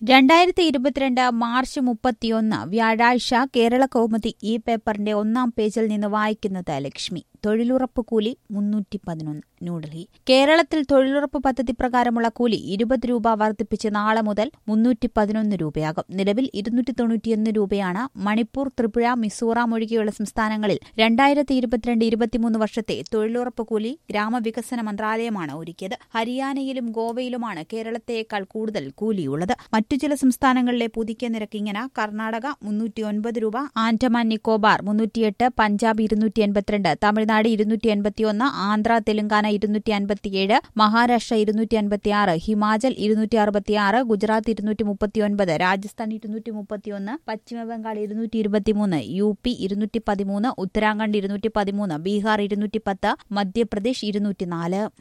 രണ്ടായിരത്തി ഇരുപത്തിരണ്ട് മാർച്ച് മുപ്പത്തിയൊന്ന് വ്യാഴാഴ്ച കേരള കൗമുദി ഈ പേപ്പറിന്റെ ഒന്നാം പേജിൽ നിന്ന് വായിക്കുന്നത് ലക്ഷ്മി തൊഴിലുറപ്പ് കൂലി മുന്നൂറ്റി പതിനൊന്ന് ന്യൂഡൽഹി കേരളത്തിൽ തൊഴിലുറപ്പ് പദ്ധതി പ്രകാരമുള്ള കൂലി ഇരുപത് രൂപ വർദ്ധിപ്പിച്ച് നാളെ മുതൽ മുന്നൂറ്റി പതിനൊന്ന് രൂപയാകും നിലവിൽ ഇരുന്നൂറ്റി തൊണ്ണൂറ്റിയൊന്ന് രൂപയാണ് മണിപ്പൂർ ത്രിപുര മിസോറാം ഒഴികെയുള്ള സംസ്ഥാനങ്ങളിൽ രണ്ടായിരത്തി ഇരുപത്തിരണ്ട് ഇരുപത്തിമൂന്ന് വർഷത്തെ തൊഴിലുറപ്പ് കൂലി ഗ്രാമവികസന മന്ത്രാലയമാണ് ഒരുക്കിയത് ഹരിയാനയിലും ഗോവയിലുമാണ് കേരളത്തേക്കാൾ കൂടുതൽ കൂലിയുള്ളത് മറ്റു ചില സംസ്ഥാനങ്ങളിലെ പുതുക്കിയ നിരക്ക് ഇങ്ങനെ കർണാടക മുന്നൂറ്റിയൊൻപത് രൂപ ആൻഡമാൻ നിക്കോബാർ മുന്നൂറ്റിയെട്ട് പഞ്ചാബ് ഇരുന്നൂറ്റി എൺപത്തിരണ്ട് തമിഴ്നാട് ഇരുന്നൂറ്റി എൺപത്തിയൊന്ന് ആന്ധ്ര തെലങ്കാന ഇരുന്നൂറ്റി അൻപത്തിയേഴ് മഹാരാഷ്ട്ര ഇരുന്നൂറ്റി അൻപത്തിയാറ് ഹിമാചൽ ഇരുന്നൂറ്റി അറുപത്തിയാറ് ഗുജറാത്ത് ഇരുന്നൂറ്റി മുപ്പത്തിയൊൻപത് രാജസ്ഥാൻ ഇരുന്നൂറ്റി മുപ്പത്തിയൊന്ന് പശ്ചിമബംഗാൾ ഇരുന്നൂറ്റി ഇരുപത്തിമൂന്ന് യു പി ഇരുന്നൂറ്റി പതിമൂന്ന് ഉത്തരാഖണ്ഡ് ഇരുന്നൂറ്റി പതിമൂന്ന് ബീഹാർ ഇരുന്നൂറ്റി പത്ത് മധ്യപ്രദേശ് ഇരുന്നൂറ്റിനാല്